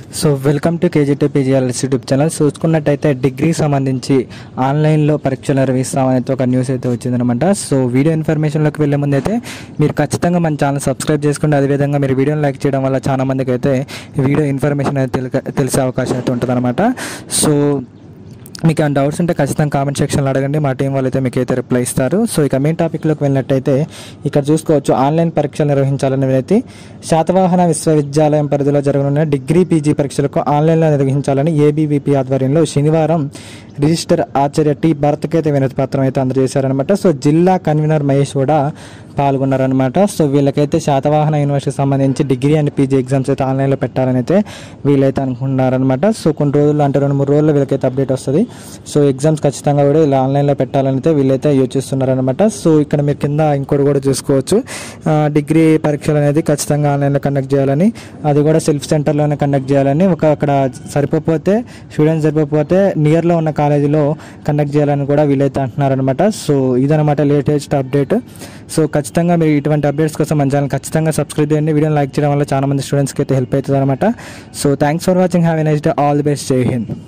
so welcome to KGT PGRS YouTube channel చూసుకున్నట్టయితే degree సంబంధించి ఆన్లైన్లో పరీక్షలు నిర్వహిస్తామనేది ఒక న్యూస్ అయితే వచ్చిందనమాట సో వీడియో ఇన్ఫర్మేషన్లోకి వెళ్ళే ముందు అయితే మీరు ఖచ్చితంగా మన ఛానల్ సబ్స్క్రైబ్ చేసుకోండి అదేవిధంగా మీరు వీడియోని లైక్ చేయడం వల్ల చాలా మందికి అయితే ఈ వీడియో ఇన్ఫర్మేషన్ అయితే తెలిక- తెలిసే అవకాశం అయితే ఉంటుందన్నమాట సో మీకు ఏమైనా డౌట్స్ ఉంటే ఖచ్చితంగా కామెంట్ సెక్షన్లో అడగండి మా టీం వాళ్ళు అయితే మీకు అయితే రిప్లై ఇస్తారు సో ఇక మెయిన్ టాపిక్లోకి వెళ్ళినట్టయితే ఇక్కడ చూసుకోవచ్చు ఆన్లైన్ పరీక్షలు నిర్వహించాలని అయితే శాతవాహన విశ్వవిద్యాలయం పరిధిలో జరగనున్న డిగ్రీ పీజీ పరీక్షలకు ఆన్లైన్లో నిర్వహించాలని ఏబీవీపీ ఆధ్వర్యంలో శనివారం రిజిస్టర్ ఆచార్య టి భరత్కి అయితే వినతి పత్రం అయితే అందజేశారనమాట సో జిల్లా కన్వీనర్ మహేష్ కూడా పాల్గొన్నారనమాట సో వీళ్ళకైతే శాతవాహన యూనివర్సిటీకి సంబంధించి డిగ్రీ అండ్ పీజీ ఎగ్జామ్స్ అయితే ఆన్లైన్లో పెట్టాలని అయితే వీళ్ళైతే అనుకుంటున్నారనమాట సో కొన్ని రోజులు అంటే రెండు మూడు రోజుల్లో వీళ్ళకైతే అప్డేట్ వస్తుంది సో ఎగ్జామ్స్ ఖచ్చితంగా కూడా ఇలా ఆన్లైన్లో పెట్టాలని అయితే వీళ్ళైతే యోచిస్తున్నారనమాట సో ఇక్కడ మీరు కింద ఇంకోటి కూడా చూసుకోవచ్చు ఆ, డిగ్రీ పరీక్షలు అనేది ఖచ్చితంగా ఆన్లైన్లో కండక్ట్ చేయాలని అది కూడా సెల్ఫ్ సెంటర్లోనే కండక్ట్ చేయాలని ఒక అక్కడ సరిపోతే స్టూడెంట్స్ సరిపోతే నియర్లో ఉన్న కాలేజీలో కండక్ట్ చేయాలని కూడా వీళ్ళైతే అంటున్నారనమాట సో ఇదనమాట లేటెస్ట్ అప్డేట్ సో ఖచ్చితంగా మీరు ఇటువంటి అప్డేట్స్ కోసం మన ఛానల్ ఖచ్చితంగా సబ్స్క్రైబ్ చేయండి వీడియోని లైక్ చేయడం వల్ల చాలా మంది స్టూడెంట్స్కి అయితే హెల్ప్ అవుతుంది అనమాట so thanks for watching have a nice day all the best Jai Hind